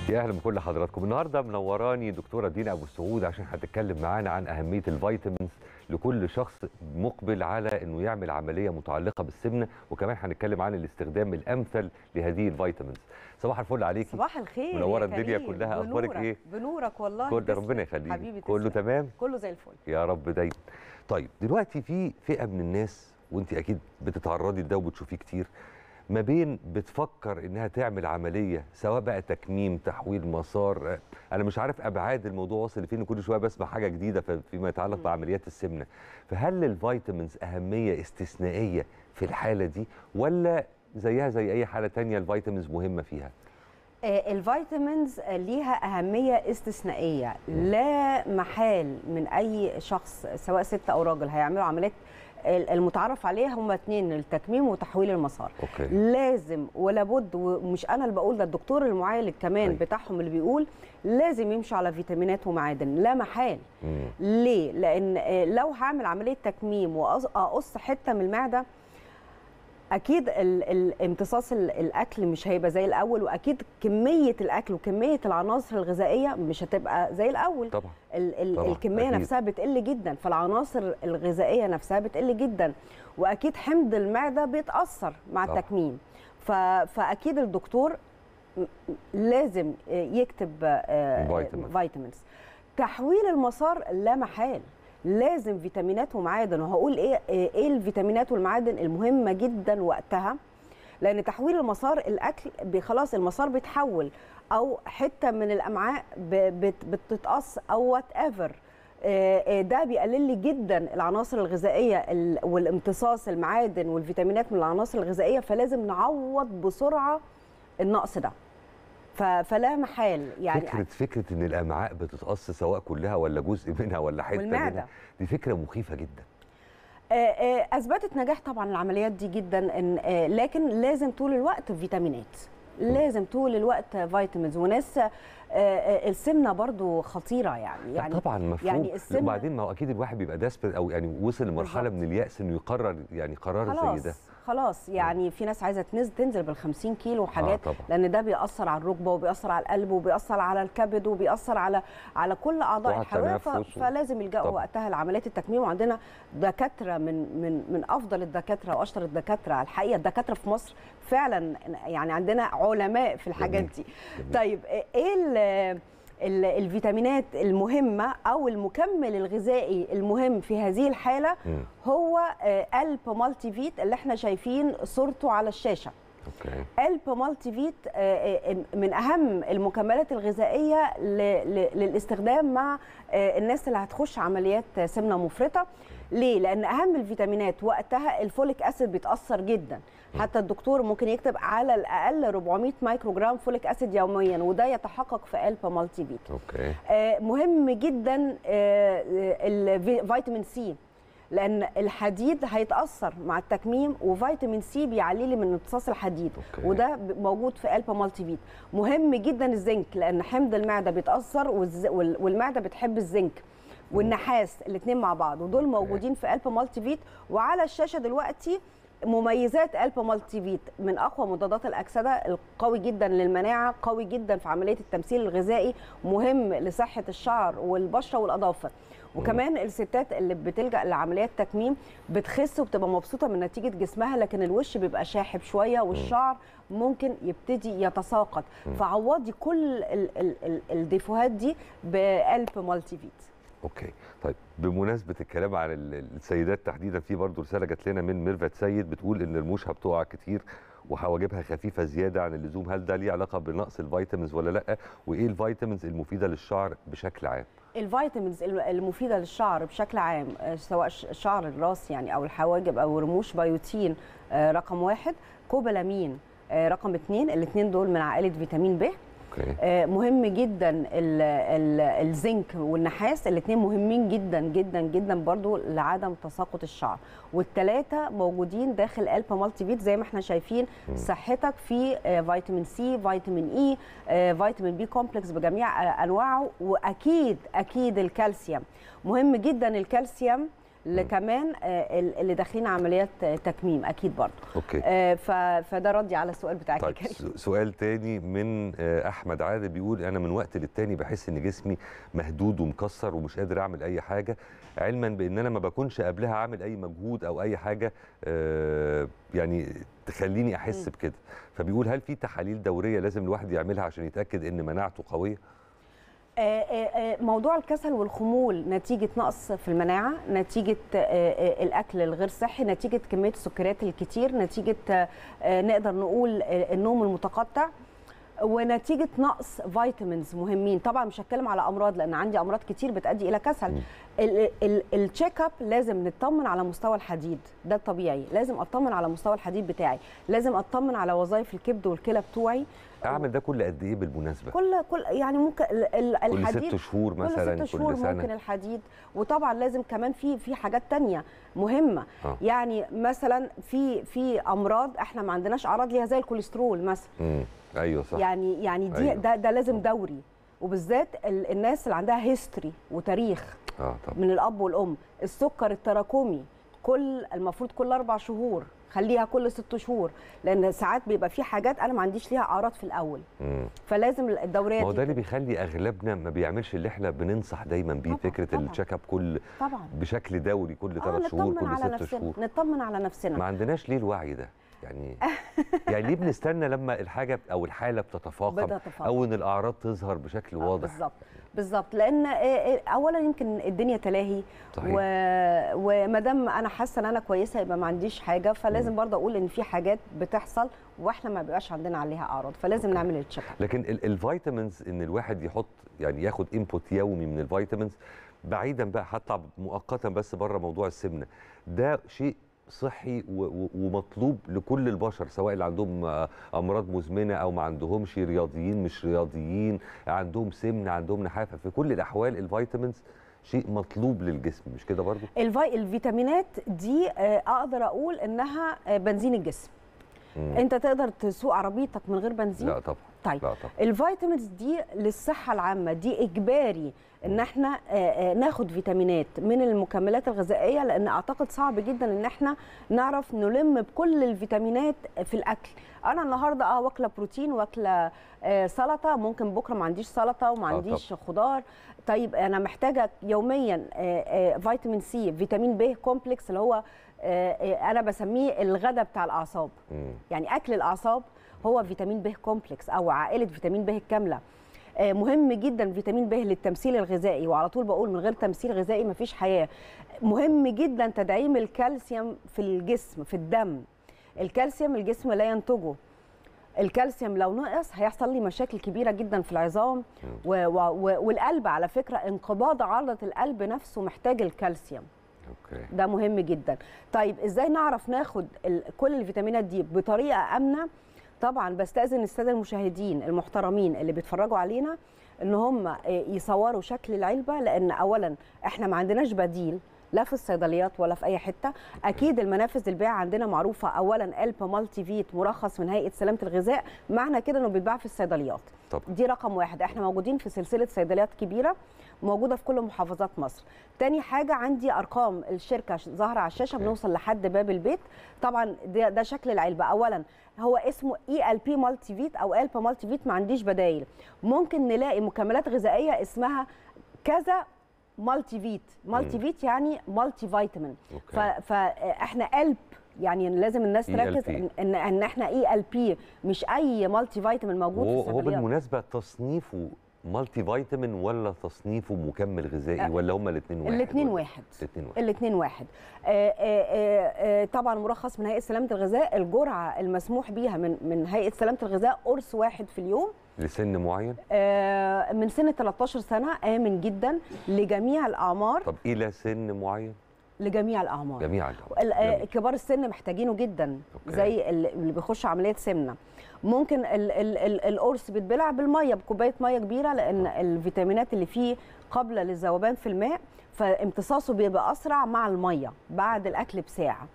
يا اهلا بكل حضراتكم النهارده منوراني دكتوره دينا ابو السعود عشان هتتكلم معانا عن اهميه الفيتامينز لكل شخص مقبل على انه يعمل عمليه متعلقه بالسمنه وكمان هنتكلم عن الاستخدام الامثل لهذه الفيتامينز صباح الفل عليكي صباح الخير منورة يا الدنيا كريم. كلها. أخبارك بنورك- إيه؟ بنورك والله كل تسلم. ربنا يخليك حبيبي كله تسلم. تمام كله زي الفل يا رب دايما طيب دلوقتي في فئه من الناس وانت اكيد بتتعرضي لده وبتشوفيه كتير ما بين بتفكر انها تعمل عمليه سواء بقى تكميم تحويل مسار آه، انا مش عارف ابعاد الموضوع واصل لفين كل شويه بسمع حاجه جديده ف- فيما يتعلق مم. بعمليات السمنه فهل للفيتامينز اهميه استثنائيه في الحاله دي ولا زيها زي اي حاله تانية الفيتامينز مهمه فيها آه، الفيتامينز آه، ليها أهمية استثنائية لا محال من أي شخص سواء ست أو راجل هيعملوا عمليات ال- المتعارف عليها هما اتنين التكميم وتحويل المسار اوكي لازم ولا بد ومش انا اللي بقول ده الدكتور المعالج كمان أيوة. بتاعهم اللي بيقول لازم يمشوا على فيتامينات ومعادن لا محال مم. ليه؟ لأن آه، لو هعمل عملية تكميم وأقص حتة من المعدة أكيد ال- ال- امتصاص ال- الأكل مش هيبقى زي الأول وأكيد كمية الأكل وكمية العناصر الغذائية مش هتبقى زي الأول طبعا ال ال طبعاً، الكمية أكيد. نفسها بتقل جدا فالعناصر الغذائية نفسها بتقل جدا وأكيد حمض المعدة بيتأثر مع طبعاً. التكميم ف فأكيد الدكتور م- م- لازم آه، يكتب آه، فيتامين. فيتامينز تحويل المسار لا محال لازم فيتامينات ومعادن وهقول ايه ايه الفيتامينات والمعادن المهمه جدا وقتها لان تحويل المسار الاكل بي- خلاص المسار بيتحول او حته من الامعاء ب- بت- بتتقص او وات ايفر ده بيقلل لي جدا العناصر الغذائيه ال- والامتصاص المعادن والفيتامينات من العناصر الغذائيه فلازم نعوض بسرعه النقص ده ف- فلا محال يعني فكره فكره ان الامعاء بتتقص سواء كلها ولا جزء منها ولا حته والمعدة. منها دي فكره مخيفه جدا آه، آه، اثبتت نجاح طبعا العمليات دي جدا إن آه، لكن لازم طول الوقت فيتامينات لازم طول الوقت فيتامينز وناس آه، آه، السمنه برضو خطيره يعني لا يعني طبعا مفهوم يعني يعني السمنة- وبعدين ما هو اكيد الواحد بيبقى ديسبريت او يعني وصل لمرحله بالظبط. من الياس انه يقرر يعني قرار زي خلاص ده خلاص يعني في ناس عايزه تنزل تنزل بال 50 كيلو وحاجات طبعاً. لان ده بيأثر على الركبه وبيأثر على القلب وبيأثر على الكبد وبيأثر على على كل اعضاء وعلى الحيويه ف- التنفس و- فلازم يلجأوا طبعاً. وقتها لعمليات التكميم وعندنا دكاتره من من من افضل الدكاتره واشطر الدكاتره الحقيقه الدكاتره في مصر فعلا يعني عندنا علماء في الحاجات جميل. دي جميل. طيب ايه ال- ال- الفيتامينات المهمه او المكمل الغذائي المهم في هذه الحاله مم. هو آه، الب مالتي فيت اللي احنا شايفين صورته على الشاشه اوكي الب مالتي فيت آه، آه، من اهم المكملات الغذائيه ل- ل- للاستخدام مع آه، الناس اللي هتخش عمليات سمنه مفرطه ليه لان اهم الفيتامينات وقتها الفوليك اسيد بيتاثر جدا حتى الدكتور ممكن يكتب على الاقل 400 مايكروجرام فوليك اسيد يوميا وده يتحقق في الب مالتي فيت اوكي آه، مهم جدا آه، الفيتامين سي لان الحديد هيتاثر مع التكميم وفيتامين سي بيعلي لي من امتصاص الحديد أوكي. وده ب- موجود في البا مالتي فيت مهم جدا الزنك لان حمض المعده بيتاثر والز- وال- والمعده بتحب الزنك والنحاس الاثنين مع بعض ودول موجودين في البا مالتي فيت وعلى الشاشه دلوقتي مميزات البا مالتي فيت من اقوى مضادات الاكسده القوي جدا للمناعه قوي جدا في عمليه التمثيل الغذائي مهم لصحه الشعر والبشره والاظافر وكمان الستات اللي بتلجا لعمليات تكميم بتخس وبتبقى مبسوطه من نتيجه جسمها لكن الوش بيبقى شاحب شويه والشعر ممكن يبتدي يتساقط فعوضي كل ال- ال- ال- الديفوهات دي بقلب مالتي فيت اوكي طيب بمناسبه الكلام عن ال- السيدات تحديدا في برضه رساله جات لنا من ميرفت سيد بتقول ان رموشها بتقع كتير وحواجبها خفيفه زياده عن اللزوم هل ده ليه علاقه بنقص الفيتامينز ولا لا وايه الفيتامينز المفيده للشعر بشكل عام الفيتامينز الم- المفيده للشعر بشكل عام آه، سواء ش- شعر الراس يعني او الحواجب او رموش بيوتين آه، رقم واحد كوبالامين آه، رقم اثنين الاثنين دول من عائله فيتامين ب اوكي آه، مهم جدا ال- ال- الزنك والنحاس الاثنين مهمين جدا جدا جدا برضو لعدم تساقط الشعر والثلاثه موجودين داخل البا مالتي فيت زي ما احنا شايفين صحتك في آه، فيتامين سي فيتامين اي آه، فيتامين بي كومبلكس بجميع آه، انواعه واكيد اكيد الكالسيوم مهم جدا الكالسيوم لكمان آه، ال- اللي داخلين عمليات آه، تكميم اكيد برضه اوكي آه، ف- فده ردي على السؤال بتاعك يا طيب كريم. س- سؤال تاني من آه، احمد عادل بيقول انا من وقت للتاني بحس ان جسمي مهدود ومكسر ومش قادر اعمل اي حاجه علما بان انا ما بكونش قبلها عامل اي مجهود او اي حاجه آه، يعني تخليني احس مم. بكده فبيقول هل في تحاليل دوريه لازم الواحد يعملها عشان يتاكد ان مناعته قويه آه، آه، آه، موضوع الكسل والخمول نتيجة نقص في المناعة نتيجة آه، آه، الأكل الغير صحي نتيجة كمية السكريات الكتير نتيجة آه، آه، نقدر نقول آه، النوم المتقطع ونتيجة نقص فيتامينز مهمين طبعا مش هتكلم على أمراض لأن عندي أمراض كتير بتؤدي إلى كسل مم. ال- ال- التشيك اب لازم نطمن على مستوى الحديد ده الطبيعي لازم اطمن على مستوى الحديد بتاعي لازم اطمن على وظائف الكبد والكلى بتوعي اعمل ده كل قد ايه بالمناسبه كل كل يعني ممكن ال- ال- كل الحديد ست شهور كل مثلا ست شهور كل سنه ممكن الحديد وطبعا لازم كمان في في حاجات تانية مهمه آه. يعني مثلا في في امراض احنا ما عندناش اعراض ليها زي الكوليسترول مثلا مم. ايوه صح يعني يعني دي أيوة. ده ده لازم دوري وبالذات ال- الناس اللي عندها هيستوري وتاريخ اه طبعا من الاب والام السكر التراكمي كل المفروض كل اربع شهور خليها كل ست شهور لان ساعات بيبقى في حاجات انا ما عنديش ليها اعراض في الاول مم. فلازم الدوريه ما هو دي ده اللي بيخلي اغلبنا ما بيعملش اللي احنا بننصح دايما بيه طبعاً، فكره طبعاً. التشيك اب كل طبعا بشكل دوري كل اه ثلاث شهور نطمن كل على ست نفسنا شهور نطمن على نفسنا ما عندناش ليه الوعي ده يعني يعني ليه بنستنى لما الحاجه او الحاله بتتفاقم بتتفاقم. او ان الاعراض تظهر بشكل آه، واضح بالظبط بالظبط لان آه، آه، اولا يمكن الدنيا تلاهي صحيح. و... وما دام انا حاسه ان انا كويسه يبقى ما عنديش حاجه فلازم برضه اقول ان في حاجات بتحصل واحنا ما بيبقاش عندنا عليها اعراض فلازم أوكي. نعمل التشيك اب لكن ال- الفيتامينز ان الواحد يحط يعني ياخد انبوت يومي من الفيتامينز بعيدا بقى حتى مؤقتا بس بره موضوع السمنه ده شيء صحي و- و- ومطلوب لكل البشر سواء اللي عندهم آه، امراض مزمنه او ما عندهمش رياضيين مش رياضيين عندهم سمنه عندهم نحافه في كل الاحوال الفيتامينز شيء مطلوب للجسم مش كده برضو الفي... الفيتامينات دي آه، اقدر اقول انها آه، بنزين الجسم مم. انت تقدر تسوق عربيتك من غير بنزين لا طبعا طيب لا طبعا الفيتامينز دي للصحه العامه دي اجباري ان احنا آه، آه، ناخد فيتامينات من المكملات الغذائيه لان اعتقد صعب جدا ان احنا نعرف نلم بكل الفيتامينات في الاكل انا النهارده اه واكله بروتين واكله آه، سلطه ممكن بكره ما عنديش سلطه وما آه، عنديش خضار طيب انا محتاجه يوميا آه، آه، فيتامين سي فيتامين ب كومبلكس اللي هو آه، آه، انا بسميه الغداء بتاع الاعصاب مم. يعني اكل الاعصاب هو فيتامين ب كومبلكس او عائله فيتامين ب الكامله آه، مهم جدا فيتامين ب للتمثيل الغذائي وعلى طول بقول من غير تمثيل غذائي مفيش حياه مهم جدا تدعيم الكالسيوم في الجسم في الدم الكالسيوم الجسم لا ينتجه الكالسيوم لو نقص هيحصل لي مشاكل كبيره جدا في العظام و و و والقلب على فكره انقباض عضله القلب نفسه محتاج الكالسيوم اوكي ده مهم جدا طيب ازاي نعرف ناخد ال- كل الفيتامينات دي بطريقه امنه طبعا بستاذن الساده المشاهدين المحترمين اللي بيتفرجوا علينا ان هم آه، يصوروا شكل العلبه لان اولا احنا ما عندناش بديل لا في الصيدليات ولا في اي حته اكيد المنافذ البيع عندنا معروفه اولا الب مالتي فيت مرخص من هيئه سلامه الغذاء معنى كده انه بيتباع في الصيدليات طب دي رقم واحد احنا موجودين في سلسله صيدليات كبيره موجوده في كل محافظات مصر تاني حاجه عندي ارقام الشركه ش- ظاهره على الشاشه أوكي. بنوصل لحد باب البيت طبعا ده, ده شكل العلبه اولا هو اسمه اي ال بي مالتي فيت او البا مالتي فيت ما عنديش بدايل ممكن نلاقي مكملات غذائيه اسمها كذا مالتي فيت مالتي مم. فيت يعني مالتي فيتامين ف- اوكي فاحنا قلب يعني لازم الناس تركز ELP. ان ان إن احنا اي ال بي مش اي مالتي فيتامين موجود هو في هو الصيدليات بالمناسبه تصنيفه مالتي فيتامين ولا تصنيفه مكمل غذائي أه، ولا هما الاثنين واحد الاثنين ولا؟ واحد الاثنين واحد الاثنين واحد آه، آه، آه، آه، طبعا مرخص من هيئه سلامه الغذاء الجرعه المسموح بيها من من هيئه سلامه الغذاء قرص واحد في اليوم لسن معين آه، من سن 13 سنه امن جدا لجميع الاعمار طب الى سن معين لجميع الاعمار جميعا ال- آه، جميل. كبار السن محتاجينه جدا أوكي. زي ال- اللي بيخش عمليه سمنه ممكن ال ال ال القرص بيتبلع بالميه بكوبايه ميه كبيره لان الفيتامينات اللي فيه قابله للذوبان في الماء فامتصاصه بيبقى اسرع مع الميه بعد الاكل بساعه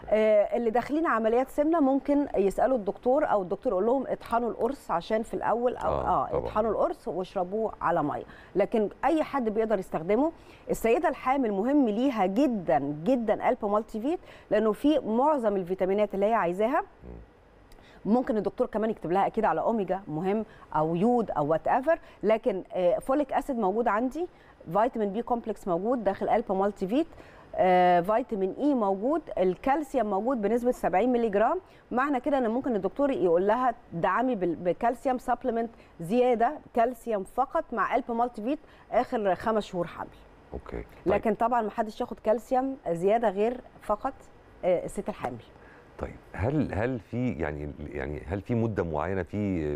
آه، اللي داخلين عمليات سمنه ممكن يسالوا الدكتور او الدكتور يقول لهم اطحنوا القرص عشان في الاول او آه، اه, طبعاً. اطحنوا القرص واشربوه على ميه لكن اي حد بيقدر يستخدمه السيده الحامل مهم ليها جدا جدا الب مالتي فيت لانه فيه معظم الفيتامينات اللي هي عايزاها ممكن الدكتور كمان يكتب لها اكيد على اوميجا مهم او يود او وات ايفر لكن آه، فوليك اسيد موجود عندي فيتامين بي كومبلكس موجود داخل الب مالتي فيت آه، فيتامين اي موجود الكالسيوم موجود بنسبه 70 مللي جرام معنى كده ان ممكن الدكتور يقول لها دعمي بال- بكالسيوم سبلمنت زياده كالسيوم فقط مع الب مالتي فيت اخر خمس شهور حمل اوكي طيب. لكن طبعا ما حدش ياخد كالسيوم زياده غير فقط آه، الست الحامل طيب هل هل في يعني يعني هل في مده معينه في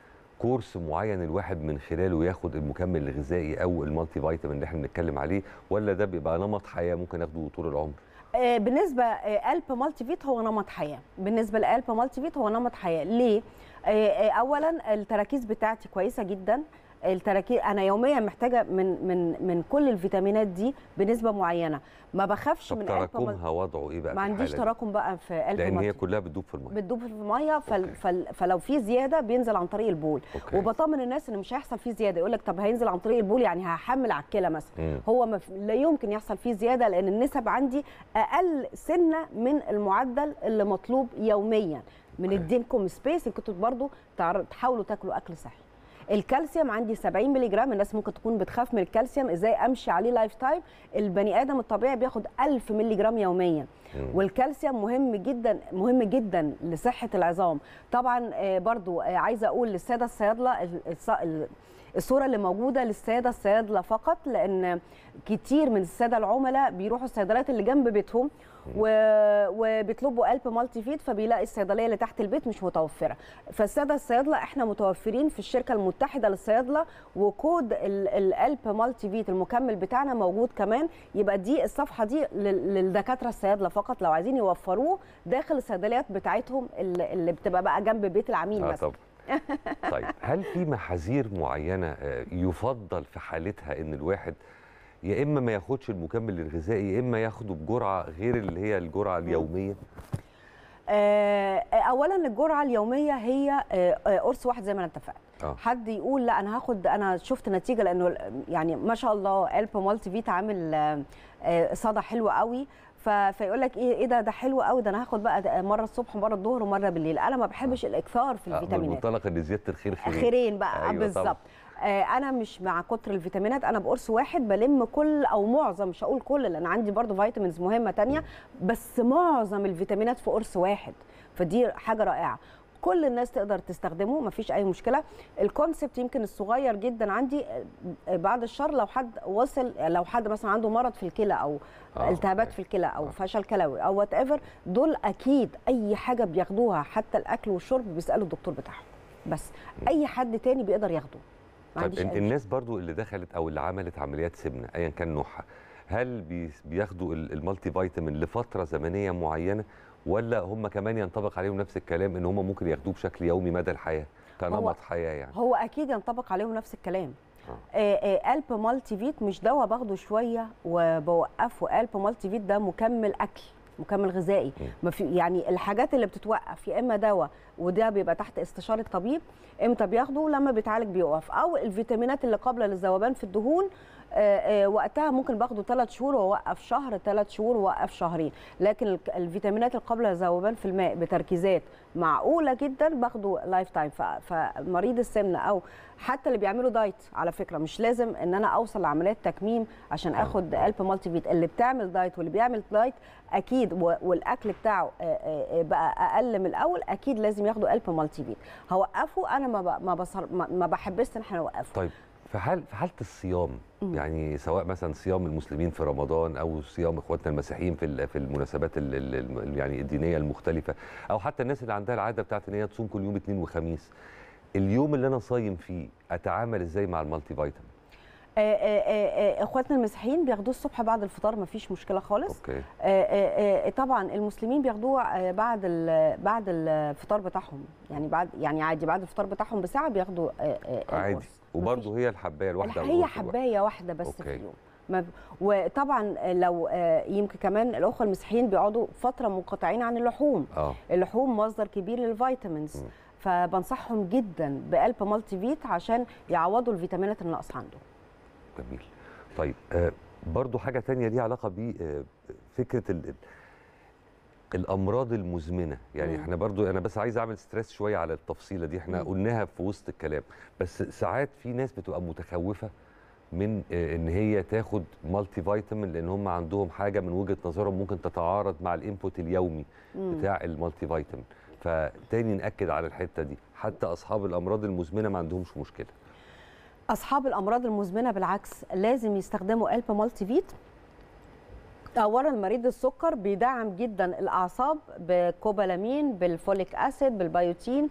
كورس معين الواحد من خلاله ياخد المكمل الغذائي او المالتي فيتامين اللي احنا بنتكلم عليه ولا ده بيبقى نمط حياه ممكن ياخده طول العمر؟ آه، بالنسبه آه، الب مالتي فيت هو نمط حياه بالنسبه لالب مالتي فيت هو نمط حياه ليه آه، آه، اولا التراكيز بتاعتي كويسه جدا التراكيز انا يوميا محتاجه من من من كل الفيتامينات دي بنسبه معينه ما بخافش طب من الب تراكمها وضعه ايه بقى ما في عنديش الحالة دي؟ تراكم بقى في الب لان هي مالتي كلها بتدوب في الميه بتدوب في الميه فل أوكي. فل فلو في زياده بينزل عن طريق البول أوكي. وبطمن الناس ان مش هيحصل فيه زياده يقول لك طب هينزل عن طريق البول يعني هحمل على الكلى مثلا مم. هو مف... لا يمكن يحصل فيه زياده لان النسب عندي اقل سنه من المعدل اللي مطلوب يوميا من أوكي. ادينكم سبيس انكم برضو تعر- تحاولوا تاكلوا اكل صحي الكالسيوم عندي 70 مللي جرام الناس ممكن تكون بتخاف من الكالسيوم ازاي امشي عليه لايف تايم البني ادم الطبيعي بياخد 1000 مللي جرام يوميا مم. والكالسيوم مهم جدا مهم جدا لصحه العظام طبعا آه، برضو آه، عايزه اقول للساده الصيادله ال- الص- ال- الصوره اللي موجوده للساده الصيادله فقط لان كتير من الساده العملاء بيروحوا الصيدليات اللي جنب بيتهم و... وبيطلبوا قلب مالتي فيت فبيلاقي الصيدليه اللي تحت البيت مش متوفره فالساده الصيادله احنا متوفرين في الشركه المتحده للصيادله وكود ال- القلب مالتي فيت المكمل بتاعنا موجود كمان يبقى دي الصفحه دي لل- للدكاتره الصيادله فقط لو عايزين يوفروه داخل الصيدليات بتاعتهم اللي اللي بتبقى بقى جنب بيت العميل اه مثلا طبعا طيب هل في محاذير معينه آه، يفضل في حالتها ان الواحد يا اما ما ياخدش المكمل الغذائي يا اما ياخده بجرعه غير اللي هي الجرعه اليوميه آه، اولا الجرعه اليوميه هي آه، آه، قرص واحد زي ما انا اتفقت اه حد يقول لا انا هاخد انا شفت نتيجه لانه يعني ما شاء الله الب مالتي فيت عامل آه، آه، صدى حلو قوي ف- فيقول لك ايه ايه ده ده حلو قوي ده انا هاخد بقى ده مره الصبح ومره الظهر ومره بالليل انا ما بحبش الاكثار في آه، من الفيتامينات منطلق ان زياده الخير خير خيرين بقى أيوة أيوة بالظبط طبعاً. آه، انا مش مع كتر الفيتامينات انا بقرص واحد بلم كل او معظم مش هقول كل لان عندي برضو فيتامينز مهمه تانية بس معظم الفيتامينات في قرص واحد فدي حاجه رائعه كل الناس تقدر تستخدمه مفيش اي مشكله الكونسبت يمكن الصغير جدا عندي آه، بعد الشر لو حد وصل لو حد مثلا عنده مرض في الكلى او آه، التهابات أوكي. في الكلى او آه. فشل كلوي او وات ايفر دول اكيد اي حاجه بياخدوها حتى الاكل والشرب بيسالوا الدكتور بتاعهم بس اي حد تاني بيقدر ياخده ما طيب عنديش ال- أي الناس برضو اللي دخلت او اللي عملت عمليات سمنه ايا كان نوعها هل بي- بياخدوا ال- المالتي فيتامين لفتره زمنيه معينه ولا هم كمان ينطبق عليهم نفس الكلام ان هم ممكن ياخدوه بشكل يومي مدى الحياه كنمط حياه يعني هو اكيد ينطبق عليهم نفس الكلام آه. آه، آه، قلب مالتي فيت مش دواء باخده شويه وبوقفه قلب مالتي فيت ده مكمل اكل مكمل غذائي مم. ما في يعني الحاجات اللي بتتوقف يا اما دواء وده بيبقى تحت استشاره طبيب امتى بياخده لما بيتعالج بيوقف او الفيتامينات اللي قابله للذوبان في الدهون آه، آه، وقتها ممكن باخده ثلاث شهور واوقف شهر ثلاث شهور واوقف شهرين لكن ال- الفيتامينات اللي قابله للذوبان في الماء بتركيزات معقوله جدا باخده لايف تايم ف- فمريض السمنه او حتى اللي بيعملوا دايت على فكره مش لازم ان انا اوصل لعمليات تكميم عشان آه، اخد آه. الب مالتي فيت اللي بتعمل دايت واللي بيعمل دايت اكيد و- والاكل بتاعه آه، آه، آه، بقى اقل من الاول اكيد لازم ياخدوا الب مالتي فيت هوقفه انا ما ب- ما بصر ما ما بحبش ان احنا نوقفه طيب في حال في حاله الصيام مم. يعني سواء مثلا صيام المسلمين في رمضان او صيام اخواتنا المسيحيين في ال- في المناسبات ال- ال- ال- يعني الدينيه المختلفه او حتى الناس اللي عندها العاده بتاعت ان هي تصوم كل يوم اثنين وخميس اليوم اللي انا صايم فيه اتعامل ازاي مع المالتي فيتامين آه، آه، آه، آه، اخواتنا المسيحيين بياخدوه الصبح بعد الفطار ما فيش مشكله خالص اوكي آه، آه، آه، طبعا المسلمين بياخدوه آه، بعد ال- بعد الفطار بتاعهم يعني بعد يعني عادي بعد الفطار بتاعهم بساعه بياخدوا آه، آه، عادي القرص. وبرضه هي الحبايه الواحده أو هي القرص الواحد. حبايه واحده بس في أوكي. اليوم ما وطبعا لو آه، يمكن كمان الاخوه المسيحيين بيقعدوا فتره منقطعين عن اللحوم اه اللحوم مصدر كبير للفيتامينز مم. فبنصحهم جدا بقلب مالتي فيت عشان يعوضوا الفيتامينات الناقصه عندهم جميل طيب آه برضو حاجة تانية ليها علاقة بفكرة ال ال- الأمراض المزمنة يعني مم. احنا برضو أنا بس عايز أعمل ستريس شوية على التفصيلة دي احنا مم. قلناها في وسط الكلام بس ساعات في ناس بتبقى متخوفة من آه، ان هي تاخد مالتي فيتامين لان هم عندهم حاجه من وجهه نظرهم ممكن تتعارض مع الانبوت اليومي مم. بتاع المالتي فيتامين فتاني ناكد على الحته دي حتى اصحاب الامراض المزمنه ما عندهمش مشكله اصحاب الامراض المزمنه بالعكس لازم يستخدموا قلب مالتي فيت اولا مريض السكر بيدعم جدا الاعصاب بالكوبالامين بالفوليك اسيد بالبيوتين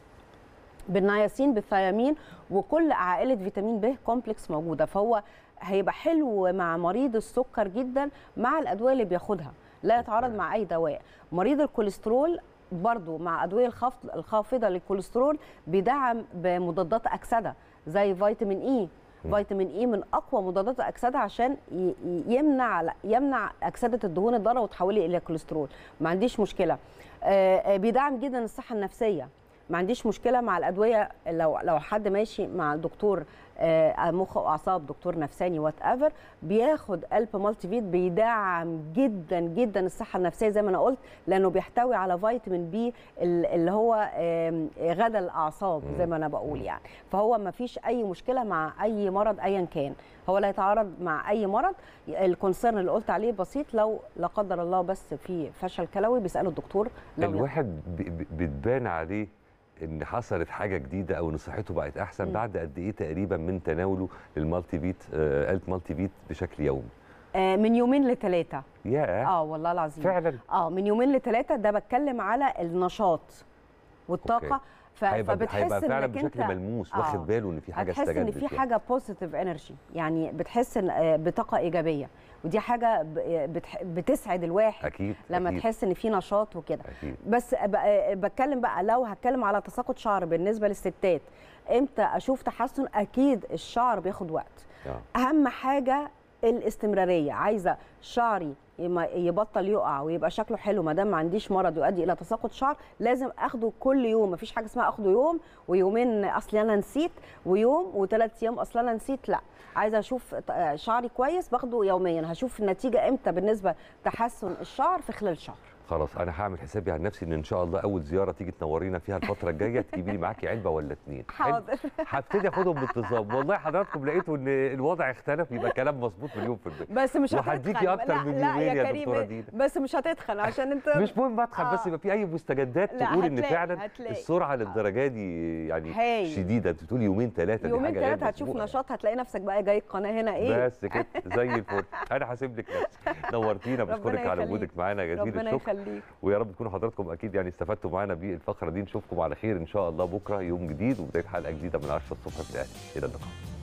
بالنياسين بالثيامين وكل عائله فيتامين ب كومبلكس موجوده فهو هيبقى حلو مع مريض السكر جدا مع الادويه اللي بياخدها لا يتعارض مع اي دواء مريض الكوليسترول برضو مع ادويه الخفض الخافضه للكوليسترول بيدعم بمضادات اكسده زي فيتامين اي مم. فيتامين اي من اقوى مضادات الاكسده عشان ي- ي- يمنع يمنع اكسده الدهون الضاره وتحولها الى كوليسترول ما عنديش مشكله آه، آه، بيدعم جدا الصحه النفسيه ما عنديش مشكله مع الادويه لو لو حد ماشي مع دكتور آه، مخ واعصاب دكتور نفساني وات ايفر بياخد قلب مالتي فيت بيدعم جدا جدا الصحه النفسيه زي ما انا قلت لانه بيحتوي على فيتامين بي ال- اللي هو آم، غدا الاعصاب زي ما انا بقول يعني فهو ما فيش اي مشكله مع اي مرض ايا كان هو لا يتعارض مع اي مرض الكونسيرن اللي قلت عليه بسيط لو لا قدر الله بس في فشل كلوي بيسالوا الدكتور لو الواحد ب- ب- بتبان عليه ان حصلت حاجه جديده او ان صحته بقت احسن مم. بعد قد ايه تقريبا من تناوله للمالتي فيت آه قلب مالتي فيت بشكل يومي آه، من يومين لثلاثه ياه اه والله العظيم فعلا اه من يومين لثلاثه ده بتكلم على النشاط والطاقه أوكي. ف... هيبقى فبتحس هيبقى فعلا انك بشكل انت ملموس آه. واخد باله ان في حاجه هتحس استجدت ان في يعني. حاجه بوزيتيف انرجي يعني بتحس ان آه، بطاقه ايجابيه ودي حاجه ب- بتح... بتسعد الواحد اكيد لما أكيد. تحس ان في نشاط وكده اكيد بس ب- آه، بتكلم بقى لو هتكلم على تساقط شعر بالنسبه للستات امتى اشوف تحسن اكيد الشعر بياخد وقت آه. اهم حاجه الاستمراريه عايزه شعري يما- يبطل يقع ويبقى شكله حلو ما دام ما عنديش مرض يؤدي الى تساقط شعر لازم اخده كل يوم مفيش حاجه اسمها اخده يوم ويومين اصل انا نسيت ويوم وثلاث ايام اصل انا نسيت لا عايزه اشوف ط- آه، شعري كويس باخده يوميا هشوف النتيجه امتى بالنسبه تحسن الشعر في خلال شهر خلاص انا هعمل حسابي على نفسي ان ان شاء الله اول زياره تيجي تنورينا فيها الفتره الجايه تجيبي لي معاكي علبه ولا اتنين حلو؟ حاضر هبتدي اخدهم بانتظام والله حضراتكم لقيتوا ان الوضع اختلف يبقى كلام مظبوط مليون في المية بس مش وهديكي هتتخن أكتر لا من لا يومين يا كريم، دكتورة دينا. بس مش هتتخن عشان انت مش مهم ادخل بس آه. يبقى في اي مستجدات لا، تقول ان هتلاقي- فعلا هتلاقي. السرعه للدرجه دي يعني هايل. شديده انت بتقولي يومين ثلاثه دي يومين حاجه غير ثلاثه هتشوف مسبوقة. نشاط هتلاقي نفسك بقى جاي القناه هنا ايه بس كده زي الفل انا هسيب لك نفسي نورتينا ربنا بشكرك على يخليك. وجودك معانا جزيل ربنا الشكر يخليك ويا رب تكونوا حضراتكم اكيد يعني استفدتوا معانا بالفقره دي نشوفكم على خير ان شاء الله بكره يوم جديد وبدايه حلقه جديده من 10 الصبح في الاهلي الى اللقاء